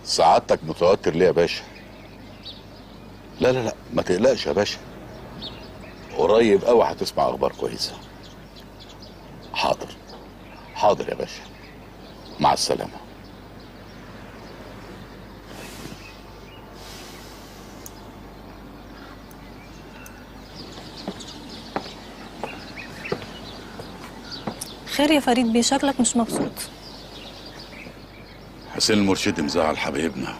سعادتك متوتر ليه يا باشا لا لا لا ما تقلقش يا باشا قريب قوي هتسمع اخبار كويسه حاضر حاضر يا باشا مع السلامه خير يا فريد بيه شكلك مش مبسوط حسين المرشدي مزعل حبايبنا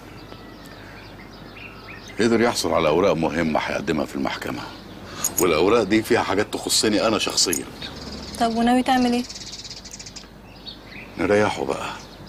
قدر يحصل على اوراق مهمه هيقدمها في المحكمه والاوراق دي فيها حاجات تخصني انا شخصيا طب وناوي تعمل ايه نريحه بقى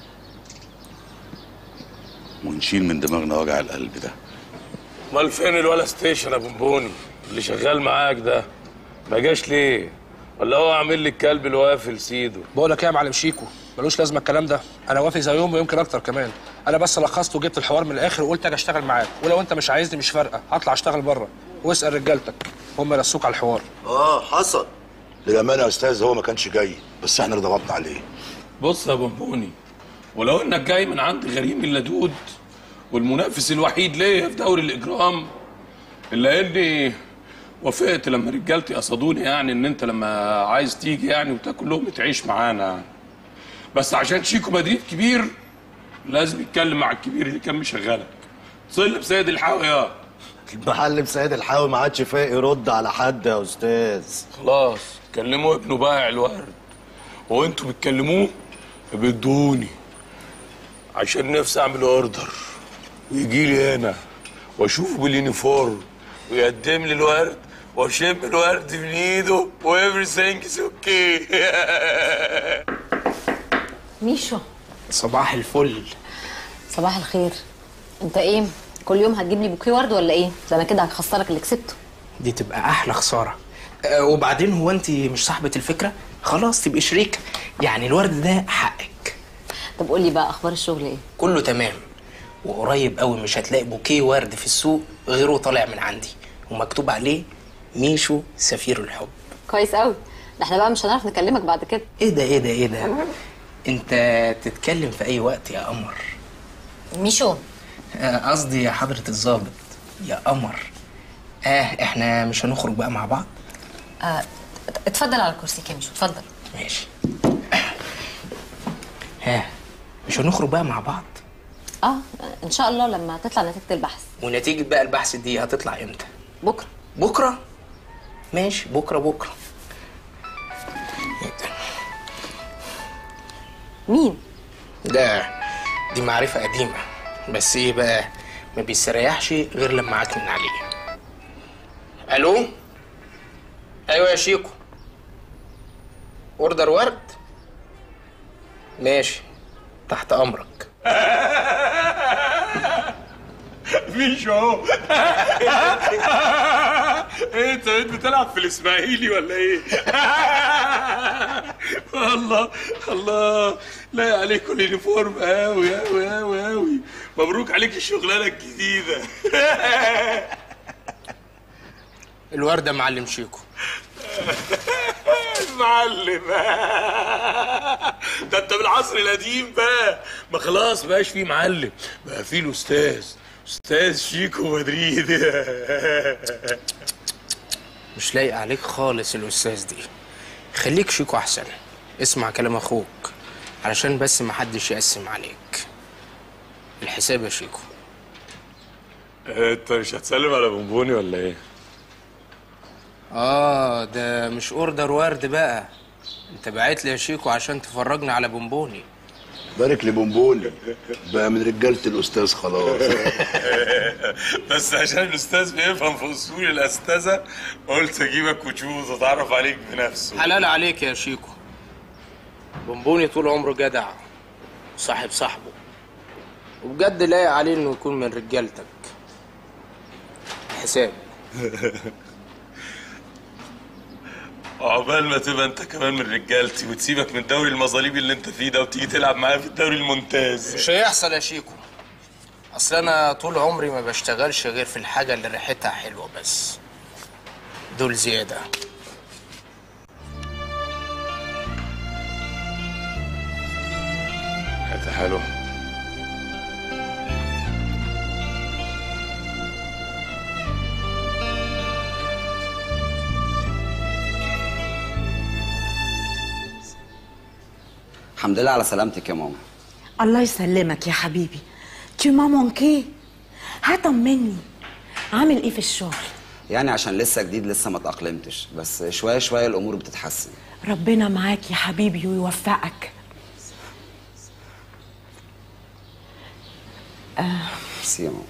ونشيل من دماغنا وجع القلب ده امال فين الولا ستيشن يا بونبوني اللي شغال معاك ده ما جاش ليه ولا هو عامل لي الكلب الوافل سيده بقول لك ايه يا معلم شيكو ملوش لازمه الكلام ده انا وافي زيهم ويمكن اكتر كمان انا بس لخصت وجبت الحوار من الاخر وقلت اجي اشتغل معاك ولو انت مش عايزني مش فارقه هطلع اشتغل بره واسال رجالتك هم يرسوك على الحوار اه حصل للامانه يا استاذ هو ما كانش جاي بس احنا اللي ضغطنا عليه بص يا بونبوني ولو انك جاي من عند غريم اللدود والمنافس الوحيد ليا في دوري الاجرام الا اني وافقت لما رجالتي قصدوني يعني ان انت لما عايز تيجي يعني وتاكل لقمه تعيش معانا بس عشان شيكو مدريد كبير لازم يتكلم مع الكبير اللي كان مشغلك صل بسيد الحاوي يا المعلم سيد الحاوي ما عادش فايق يرد على حد يا استاذ خلاص كلموا ابنه بائع الورد وانتوا بتكلموه بدوني عشان نفسي اعمل اوردر ويجي لي هنا واشوفه باليونيفورم ويقدم لي الورد واشم الورد من ايده وإيفريثينج از اوكي ميشو صباح الفل صباح الخير انت ايه كل يوم هتجيب لي بوكيه ورد ولا ايه ده انا كده هخسرك اللي كسبته دي تبقى احلى خساره أه وبعدين هو انت مش صاحبه الفكره خلاص تبقي شريك يعني الورد ده حقك طب قول لي بقى اخبار الشغل ايه كله تمام وقريب قوي مش هتلاقي بوكيه ورد في السوق غيره طالع من عندي ومكتوب عليه ميشو سفير الحب كويس قوي ده احنا بقى مش هنعرف نكلمك بعد كده ايه ده ايه ده ايه ده انت تتكلم في اي وقت يا قمر ميشو آه، قصدي يا حضرة الضابط يا قمر اه احنا مش هنخرج بقى مع بعض آه اتفضل على الكرسي كده ميشو اتفضل ماشي ها مش هنخرج بقى مع بعض اه ان شاء الله لما تطلع نتيجه البحث ونتيجة بقى البحث دي هتطلع امتى بكره بكرة ماشي بكرة بكرة مين ده دي معرفة قديمة بس ايه بقى ما بيستريحش غير لما عكنن عليه الو ايوه يا شيكو اوردر ورد ماشي تحت امرك مش اهو ايه انت بقيت بتلعب في الاسماعيلي ولا ايه؟ الله الله لا عليك اليونيفورم قوي قوي قوي قوي مبروك عليك الشغلانه الجديده الوردة معلم شيكو معلم ده انت بالعصر القديم بقى ما خلاص بقاش في معلم بقى في الاستاذ استاذ شيكو مدريد مش لايق عليك خالص الاستاذ دي خليك شيكو احسن اسمع كلام اخوك علشان بس محدش يقسم عليك الحساب يا شيكو انت مش هتسلم على بونبوني ولا ايه؟ اه ده مش اوردر ورد بقى انت بعت لي يا شيكو عشان تفرجنا على بونبوني بارك لبونبوني بقى من رجاله الاستاذ خلاص بس عشان الاستاذ بيفهم في اصول الاستاذه قلت اجيبك وتشوف وتتعرف عليك بنفسه حلال عليك يا شيكو بونبوني طول عمره جدع صاحب صاحبه وبجد لايق عليه انه يكون من رجالتك حساب عقبال ما تبقى انت كمان من رجالتي وتسيبك من دوري المظاليب اللي انت فيه ده وتيجي تلعب معايا في الدوري الممتاز مش هيحصل يا شيكو اصل انا طول عمري ما بشتغلش غير في الحاجه اللي ريحتها حلوه بس دول زياده حته حلوه الحمد لله على سلامتك يا ماما الله يسلمك يا حبيبي tu m'as manqué هطمني عامل ايه في الشغل يعني عشان لسه جديد لسه ما اتأقلمتش بس شوية شوية الأمور بتتحسن ربنا معاك يا حبيبي ويوفقك ميرسي يا ماما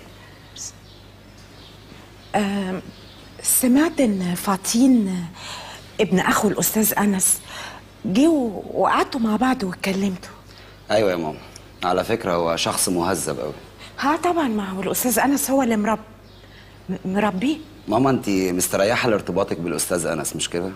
سمعت ان فاطين ابن اخو الاستاذ انس جه و- وقعدتوا مع بعض واتكلمتوا أيوة يا ماما على فكرة هو شخص مهذب أوي ها طبعا ما هو الاستاذ انس هو اللي مرب م- مربيه ماما أنت مستريحة لارتباطك بالأستاذ أنس مش كده؟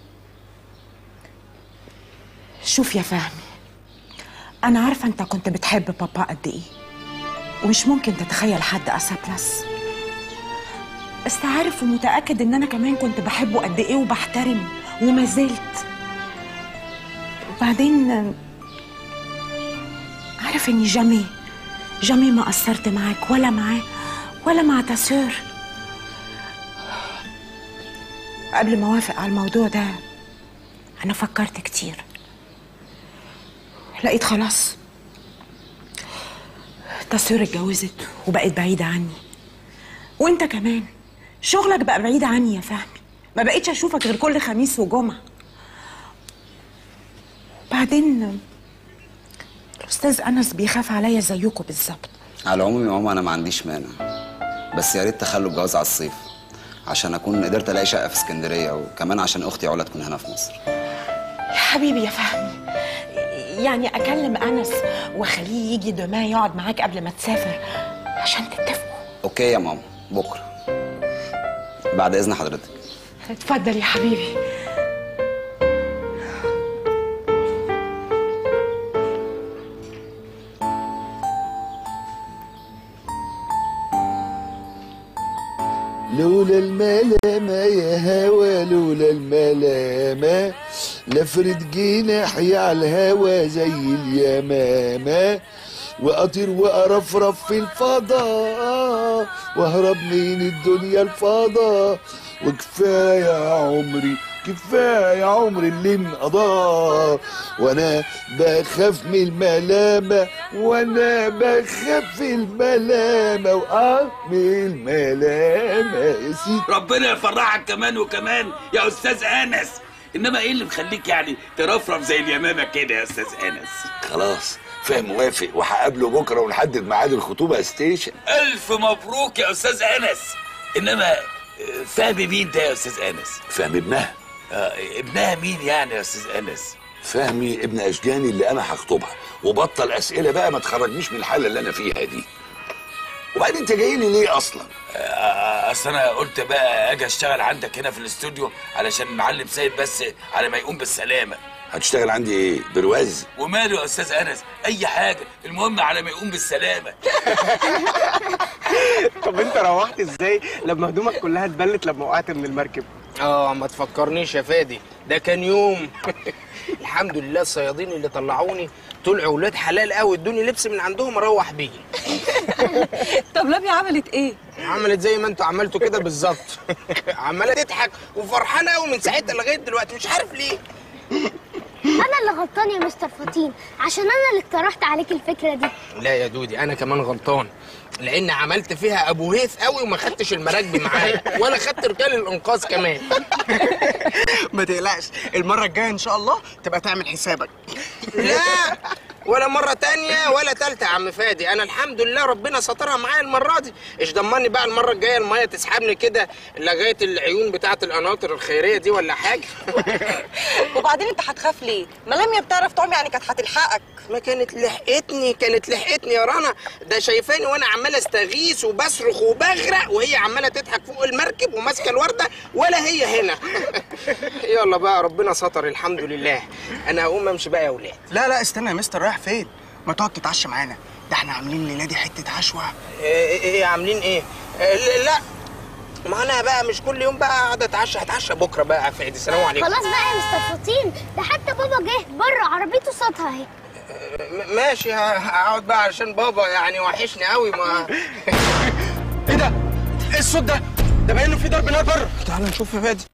شوف يا فهمي انا عارفه انت كنت بتحب بابا قد ايه ومش ممكن تتخيل حد اسابلاس بس عارف ومتاكد ان انا كمان كنت بحبه قد ايه وبحترمه وما زلت وبعدين عارف اني جامي جامي ما قصرت معاك ولا معاه ولا مع تاسور قبل ما اوافق على الموضوع ده انا فكرت كتير لقيت خلاص تاسور اتجوزت وبقت بعيدة عني وانت كمان شغلك بقى بعيد عني يا فهمي ما بقيتش اشوفك غير كل خميس وجمعة بعدين الاستاذ انس بيخاف عليا زيكم بالظبط على العموم يا ماما أنا ما عنديش مانع بس يا ريت تخلوا الجواز على الصيف عشان أكون قدرت ألاقي شقة في اسكندرية وكمان عشان أختي علا تكون هنا في مصر يا حبيبي يا فهمي يعني اكلم انس واخليه يجي دوما يقعد معاك قبل ما تسافر عشان تتفقوا أوكي يا ماما بكرة بعد إذن حضرتك اتفضل يا حبيبي لولا الملامة يا هوا لولا الملامة لفرد جناحي على الهوا زي اليمامة وأطير وأرفرف في الفضاء وأهرب من الدنيا الفضاء وكفاية يا عمري كفاية عمري اللي انقضى وانا بخاف من الملامة وانا بخاف الملامة واه من الملامة يا سيدي ربنا يفرحك كمان وكمان يا استاذ انس انما ايه اللي مخليك يعني ترفرف زي اليمامه كده يا استاذ انس خلاص فاهم موافق وهقابله بكره ونحدد ميعاد الخطوبه ستيشن الف مبروك يا استاذ انس انما آه، فهمي مين ده يا استاذ انس فهم ابنها آه، ابنها مين يعني يا استاذ انس فهمي ابن اشجاني اللي انا هخطبها وبطل اسئله بقى ما تخرجنيش من الحاله اللي انا فيها دي وبعدين انت جاي لي ليه اصلا آه، اصل انا قلت بقى اجي اشتغل عندك هنا في الاستوديو علشان المعلم سيد بس على ما يقوم بالسلامه هتشتغل عندي ايه برواز وماله يا استاذ انس اي حاجه المهم على ما يقوم بالسلامه طب انت روحت ازاي لما هدومك كلها اتبلت لما وقعت من المركب اه ما تفكرنيش يا فادي ده كان يوم الحمد لله الصيادين اللي طلعوني طلعوا ولاد حلال قوي ادوني لبس من عندهم اروح بيه طب لميا عملت ايه؟ عملت زي ما انتوا عملتوا كده بالظبط عماله تضحك وفرحانه قوي من ساعتها لغايه دلوقتي مش عارف ليه انا اللي غلطان يا مستر فطين عشان انا اللي اقترحت عليك الفكره دي لا يا دودي انا كمان غلطان لان عملت فيها ابو هيث قوي وما خدتش المراكبي معايا ولا خدت رجال الانقاذ كمان ما تقلقش المره الجايه ان شاء الله تبقى تعمل حسابك لا ولا مرة تانية ولا تالتة يا عم فادي أنا الحمد لله ربنا سترها معايا المرة دي إيش ضمني بقى المرة الجاية المية تسحبني كده لغاية العيون بتاعة القناطر الخيرية دي ولا حاجة وبعدين انت هتخاف ليه؟ ما لميا بتعرف تعوم يعني كانت هتلحقك ما كانت لحقتني كانت لحقتني يا رنا ده شايفاني وانا عمال استغيث وبصرخ وبغرق وهي عماله تضحك فوق المركب وماسكه الورده ولا هي هنا يلا بقى ربنا ستر الحمد لله انا هقوم امشي بقى يا ولاد لا لا استنى يا مستر رايح فين ما تقعد تتعشى معانا ده احنا عاملين الليله دي حته عشوه ايه ايه عاملين ايه آه، لا ما انا بقى مش كل يوم بقى اقعد اتعشى هتعشى بكره بقى يا فادي السلام عليكم خلاص بقى يا مستر فطين ده حتى بابا جه بره عربيته صوتها اهي م- ماشي ه- هقعد بقى عشان بابا يعني وحشني قوي ما ايه ده؟ ايه الصوت ده؟ ده باين انه في ضرب نار بره تعال نشوف يا فادي